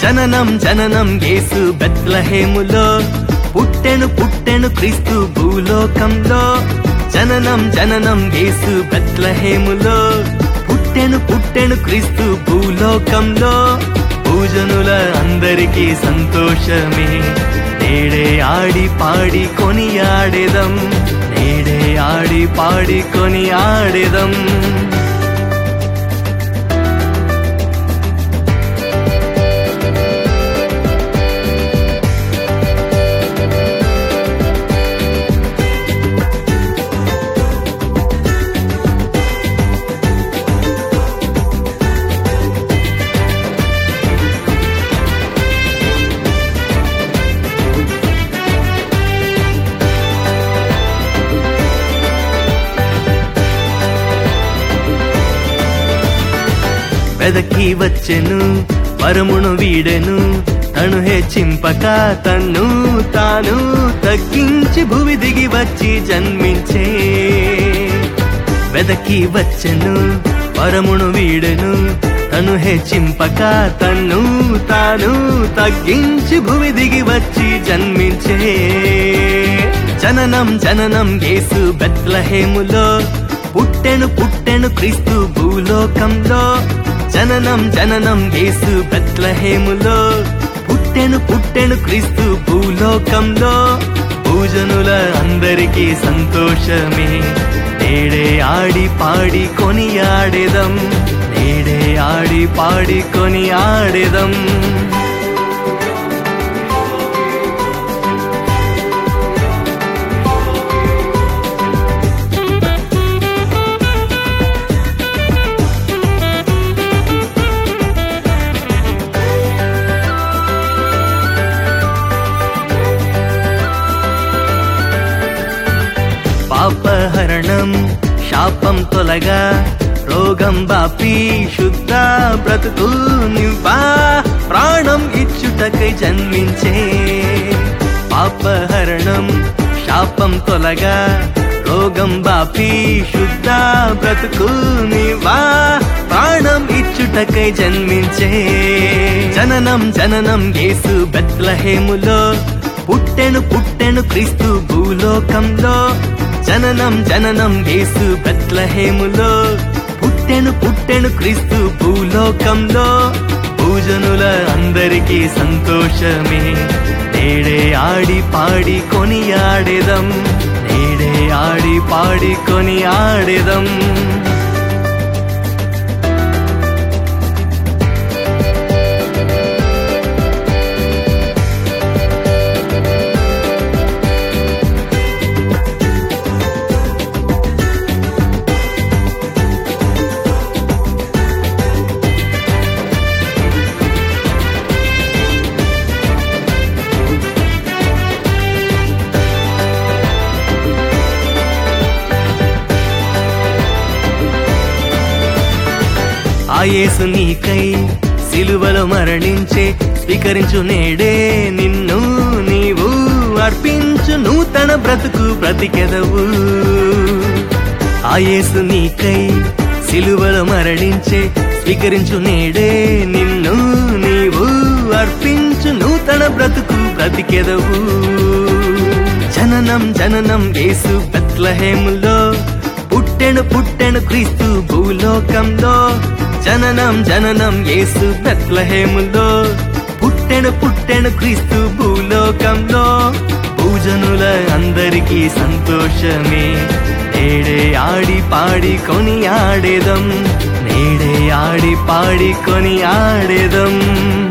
జననం జననం యేసు బెత్లహేములో పుట్టెను పుట్టెను క్రీస్తు భూలోకంలో జననం జననం యేసు బెత్లహేములో పుట్టెను పుట్టెను క్రీస్తు భూలోకంలో పూజనుల అందరికీ సంతోషమే నేడే ఆడి పాడి కొని ఆడేదం నేడే ఆడి పాడి కొని ఆడేదం వెదకి వచ్చెను పరమును వీడెను తను హెచ్చింపక తన్ను తాను తగ్గించి భూమి దిగి వచ్చి జన్మించే వెదకి వచ్చెను పరమును వీడెను తను హెచ్చింపక తన్ను తాను తగ్గించి భూమి దిగి వచ్చి జన్మించే జననం జననం యేసు బెత్లహేములో పుట్టెను పుట్టెను క్రీస్తు భూలోకంలో జననం జననం యేసు బెత్లహేములో పుట్టెను పుట్టెను క్రీస్తు భూలోకంలో పూజనుల అందరికీ సంతోషమే నేడే ఆడి పాడి కొని ఆడేదం నేడే ఆడి పాడి కొని ఆడేదం పాపహరణం శాపం తొలగా రోగం బాపి శుద్ధ బ్రతుకు నివ్వా ప్రాణం ఇచ్చుటకై జన్మించే పాపహరణం శాపం తొలగా రోగం బాపి శుద్ధ బ్రతుకు నివ్వా ప్రాణం ఇచ్చుటకై జన్మించే జననం జననం యేసు బెత్లహేములో పుట్టెను పుట్టెను క్రీస్తు భూలోకంలో జననం జననం యేసు బెత్లహేములో పుట్టెను పుట్టెను క్రీస్తు భూలోకంలో పూజనుల అందరికీ సంతోషమే నేడే ఆడి పాడి కొని ఆడేదం నేడే ఆడి పాడి కొని ఆడేదం ఆ యేసు నీకై సిలువలో మరణించే స్వీకరించు నేడే నిన్ను నీవు అర్పించు నూతన బ్రతుకు బ్రతికెదవు ఆ యేసు నీకై సిలువలో మరణించే స్వీకరించు నేడే నిన్ను నీవు అర్పించు నూతన బ్రతుకు బ్రతికెదవు జననం జననం యేసు బెత్లహేములో పుట్టెను పుట్టెను క్రీస్తు భూలోకంలో జననం జననం యేసు బెత్లహేములో పుట్టెను పుట్టెను క్రీస్తు భూలోకంలో పూజనుల అందరికీ సంతోషమే నేడే ఆడి పాడి కొని ఆడేదం నేడే ఆడి పాడి కొని ఆడేదం